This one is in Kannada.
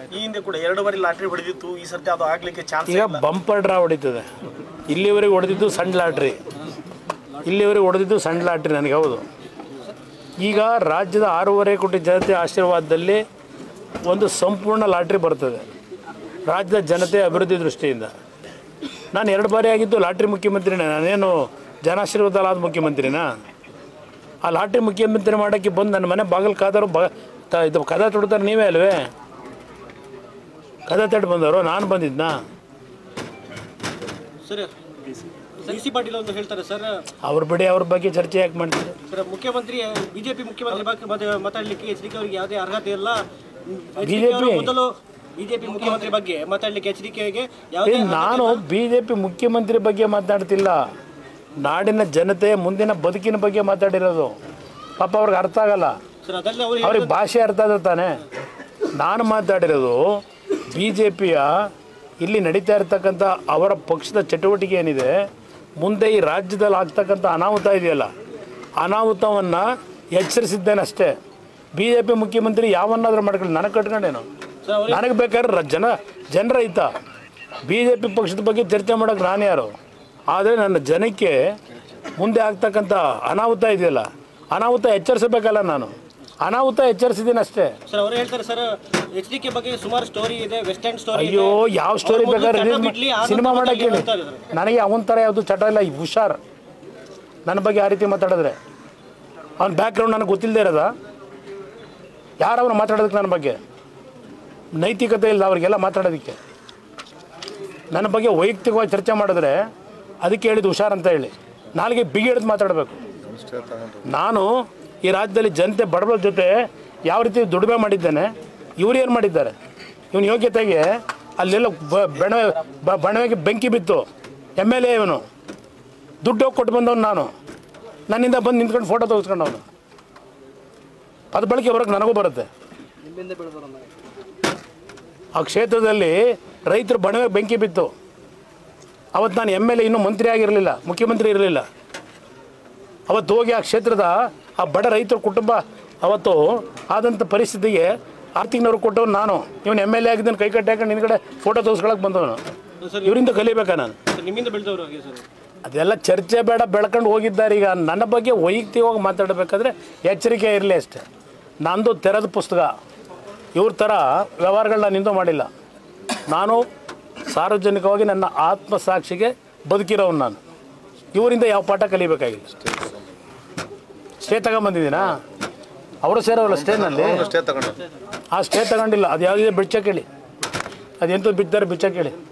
ಈ ಹಿಂದೆ ಕೂಡ ಎರಡು ಬಾರಿ ಲಾಟ್ರಿ ಹೊಡೆದಿತ್ತು ಈ ಸರ್ತಿ ಅದು ಆಗ್ಲಿಕ್ಕೆ ಚಾನ್ಸ್ ಈಗ ಬಂಪರ್ ಡ್ರಾ ಹೊಡಿತದೆ ಇಲ್ಲಿವರೆಗೆ ಹೊಡೆದಿದ್ದು ಸಣ್ಣ ಲಾಟ್ರಿ ಇಲ್ಲಿವರೆಗೆ ಹೊಡೆದಿದ್ದು ಸಣ್ಣ ಲಾಟ್ರಿ ನನಗೆ ಹೌದು ಈಗ ರಾಜ್ಯದ ಆರೂವರೆ ಕೋಟಿ ಜನತೆ ಆಶೀರ್ವಾದದಲ್ಲಿ ಒಂದು ಸಂಪೂರ್ಣ ಲಾಟ್ರಿ ಬರ್ತದೆ ರಾಜ್ಯದ ಜನತೆ ಅಭಿವೃದ್ಧಿ ದೃಷ್ಟಿಯಿಂದ ನಾನು ಎರಡು ಬಾರಿ ಆಗಿದ್ದು ಲಾಟ್ರಿ ಮುಖ್ಯಮಂತ್ರಿನೇ ನಾನೇನು ಜನಾಶೀರ್ವಾದ ಆದ ಮುಖ್ಯಮಂತ್ರಿನಾ ಆ ಲಾಟ್ರಿ ಮುಖ್ಯಮಂತ್ರಿ ಮಾಡೋಕ್ಕೆ ಬಂದು ನನ್ನ ಮನೆ ಬಾಗಿಲು ಕಾದರು ಬ ತ- ಇದು ಕದ ತೊಡ್ತಾರೆ ನೀವೇ ಅಲ್ವೇ ಕದ ತಟ್ಟು ಬಂದವರು ನಾನು ಬಂದಿದ್ನಾ ಸರ್ ಸಿ ಸಿ ಪಾಟೀಲ್ ಅಂತ ಹೇಳ್ತಾರೆ ಸರ್ ಅವ್ರ ಬಿಡಿ ಅವ್ರ ಬಗ್ಗೆ ಚರ್ಚೆ ಯಾಕೆ ಮಾಡ್ತೀರಿ ಸರ್ ಮುಖ್ಯಮಂತ್ರಿ ಬಿಜೆಪಿ ಮುಖ್ಯಮಂತ್ರಿ ಬಗ್ಗೆ ಮಾತ- ಮಾತಾಡ್ಲಿಕ್ಕೆ ಎಚ್ ಡಿ ಕೆ ಅವರಿಗೆ ಯಾವುದೇ ಅರ್ಹತೆ ಇಲ್ಲ BJP? ಅವರು ಮೊದಲು ಬಿಜೆಪಿ ಮುಖ್ಯಮಂತ್ರಿ ಬಗ್ಗೆ ಮಾತಾಡ್ಲಿಕ್ಕೆ ಎಚ್ ಡಿ ಕೆಗೆ ಏ, ಯಾವುದೇ ನಾನು ಬಿ ಜೆ ಪಿ ಮುಖ್ಯಮಂತ್ರಿ ಬಗ್ಗೆ ಮಾತಾಡ್ತಿಲ್ಲ ನಾಡಿನ ಜನತೆ ಮುಂದಿನ ಬದುಕಿನ ಬಗ್ಗೆ ಮಾತಾಡಿರೋದು ಪಾಪ ಅವ್ರಿಗೆ ಅರ್ಥ ಆಗಲ್ಲ ಸರ್ ಅದೆಲ್ಲ ಅವರು ಅವ್ರಿಗೆ ಭಾಷೆ ಅರ್ಥ ಆದ್ರೆ ತಾನೆ ನಾನು ಮಾತಾಡಿರೋದು ಬಿ ಜೆ ಪಿಯ ಇಲ್ಲಿ ನಡೀತಾ ಇರ್ತಕ್ಕಂಥ ಅವರ ಪಕ್ಷದ ಚಟುವಟಿಕೆ ಏನಿದೆ ಮುಂದೆ ಈ ರಾಜ್ಯದಲ್ಲಿ ಆಗ್ತಕ್ಕಂಥ ಅನಾಹುತ ಇದೆಯಲ್ಲ ಅನಾಹುತವನ್ನು ಎಚ್ಚರಿಸಿದ್ದೇನೆ ಅಷ್ಟೇ ಬಿ ಜೆ ಪಿ ಮುಖ್ಯಮಂತ್ರಿ ಯಾವನ್ನಾದ್ರೂ ಮಾಡ್ಕೊಳ್ಳಿ ನನಗೆ ಕಟ್ಕೊಂಡೇನು ಸರ್ ಅವರು ನನಗೆ ಬೇಕಾದ್ರೆ ರ- ಜನ ಜನರ ಹಿತ ಬಿ ಜೆ ಪಿ ಪಕ್ಷದ ಬಗ್ಗೆ ಚರ್ಚೆ ಮಾಡೋಕೆ ನಾನು ಯಾರು ಆದರೆ ನನ್ನ ಜನಕ್ಕೆ ಮುಂದೆ ಆಗ್ತಕ್ಕಂಥ ಅನಾಹುತ ಇದೆಯಲ್ಲ ಅನಾಹುತ ಎಚ್ಚರಿಸಬೇಕಲ್ಲ ನಾನು ಅನಾಹುತ ಎಚ್ಚರಿಸಿದ್ದೀನಿ ಅಷ್ಟೇ ಸರ್ ಅವರು ಹೇಳ್ತಾರೆ ಸರ್ ಎಚ್ ಡಿ ಕೆ ಬಗ್ಗೆ ಸುಮಾರು ಸ್ಟೋರಿ ಇದೆ ವೆಸ್ಟರ್ನ್ ಸ್ಟೋರಿ ಅಯ್ಯೋ ಯಾವ ಸ್ಟೋರಿ ಅವ್ರು ಮೊದ್ಲು ಬೇಕಾದ್ರೆ ಚಟ release ಬಿಡ್ಲಿ, ಮಾ- ಆನಂತರ ಸಿನಿಮಾ ಮತ್ತೆ ಮಾಡೋಕೆ ಹೇಳಿ ಹೇಳ್ತಾ ಇದ್ದಾರೆ. ನನಗೆ ಅವನ ಥರ ಯಾವುದು ಚಟ ಇಲ್ಲ ಈ ಹುಷಾರ್ ನನ್ನ ಬಗ್ಗೆ ಆ ರೀತಿ ಮಾತಾಡಿದ್ರೆ ಅವ್ನ ಬ್ಯಾಕ್ಗ್ರೌಂಡ್ ನನಗೆ ಗೊತ್ತಿಲ್ಲದೆ ಇರೋದ ಯಾರವ್ರು ಮಾತಾಡೋದಕ್ಕೆ ನನ್ನ ಬಗ್ಗೆ ನೈತಿಕತೆ ಇಲ್ಲ ಅವ್ರಿಗೆಲ್ಲ ಮಾತಾಡೋದಕ್ಕೆ ನನ್ನ ಬಗ್ಗೆ ವೈಯಕ್ತಿಕವಾಗಿ ಚರ್ಚೆ ಮಾಡಿದ್ರೆ ಅದಕ್ಕೆ ಹೇಳಿದ್ದು ಹುಷಾರ್ ಅಂತ ಹೇಳಿ ನಾಳೆಗೆ ಬಿಗಿ ಹಿಡಿದು ಮಾತಾಡಬೇಕು ನಾನು ಈ ರಾಜ್ಯದಲ್ಲಿ ಜನತೆ ಬಡವರ ಜೊತೆ ಯಾವ ರೀತಿ ದುಡಿಮೆ ಮಾಡಿದ್ದೇನೆ ಇವ್ರು ಏನು ಮಾಡಿದ್ದಾರೆ ಇವನ ಯೋಗ್ಯತೆಗೆ ಅಲ್ಲೆಲ್ಲ ಬ- ಬೆಣವೆ ಬ- ಬಣವೆಗೆ ಬೆಂಕಿ ಬಿತ್ತು ಎಮ್ ಎಲ್ ಎ ಇವನು ದುಡ್ಡು ಹೋಗಿ ಕೊಟ್ಟು ಬಂದವನು ನಾನು ನನ್ನಿಂದ ಬಂದು ನಿಂತ್ಕೊಂಡು ಫೋಟೋ ತೆಗೆಸ್ಕೊಂಡವನು ಅದು ಬಳಕೆ ಬರೋಕ್ಕೆ ನನಗೂ ಬರುತ್ತೆ ಆ ಕ್ಷೇತ್ರದಲ್ಲಿ ರೈತರು ಬಣವೆ ಬೆಂಕಿ ಬಿತ್ತು ಅವತ್ತು ನಾನು ಎಮ್ ಎಲ್ ಎ ಇನ್ನೂ ಮಂತ್ರಿ ಆಗಿರಲಿಲ್ಲ ಮುಖ್ಯಮಂತ್ರಿ ಇರಲಿಲ್ಲ ಅವತ್ತು ಹೋಗಿ ಆ ಕ್ಷೇತ್ರದ ಆ ಬಡ ರೈತರ ಕುಟುಂಬ ಅವತ್ತು ಆದಂಥ ಪರಿಸ್ಥಿತಿಗೆ ಆರ್ಥಿಕನವ್ರು ಕೊಟ್ಟವನು ನಾನು ಇವನು ಎಮ್ ಎಲ್ ಎ ಆಗಿದ್ದನ್ನು ಕೈ ಕಟ್ಟಿ ಹಾಕೊಂಡು ನಿನ್ಗಡೆ ಫೋಟೋ ತೆಗೆಸ್ಕೊಳಕ್ಕೆ ಬಂದವನು ಸರ್ ಇವರಿಂದ ಕಲಿಬೇಕಾ ನಾನು ಸರ್, ನಿಮ್ಮಿಂದ ಬೆಳೆದವರು ಹಾಗೆ ಸರ್ ಅದೆಲ್ಲ ಚರ್ಚೆ ಬೇಡ ಬೆಳ್ಕೊಂಡು ಹೋಗಿದ್ದಾರೆ ಈಗ ನನ್ನ ಬಗ್ಗೆ ವೈಯಕ್ತಿಕವಾಗಿ ಮಾತಾಡಬೇಕಾದ್ರೆ ಎಚ್ಚರಿಕೆ ಇರಲಿ ಅಷ್ಟೇ ನಂದು ತೆರೆದ ಪುಸ್ತಕ ಇವ್ರ ಥರ ವ್ಯವಹಾರಗಳನ್ನ ನಿಂದು ಮಾಡಿಲ್ಲ ನಾನು ಸಾರ್ವಜನಿಕವಾಗಿ ನನ್ನ ಆತ್ಮಸಾಕ್ಷಿಗೆ ಬದುಕಿರೋನು ನಾನು ಇವರಿಂದ ಯಾವ ಪಾಠ ಕಲಿಬೇಕಾಗಿಲ್ಲ ಸ್ಟೇ ತಗೊಂಬಂದಿದ್ದೀನಾ ಅವರು ಸೇರೋಲ್ಲ ಸ್ಟೇನಲ್ಲಿ ಸ್ಟೇ ತಗೊಂಡು ಆ ಸ್ಟೇ ತಗೊಂಡಿಲ್ಲ ಅದು ಯಾವುದಿದೆ ಬಿಚ್ಚ ಕೇಳಿ ಅದೆಂತೂ ಬಿದ್ದಾರೆ ಬಿಚ್ಚ ಕೇಳಿ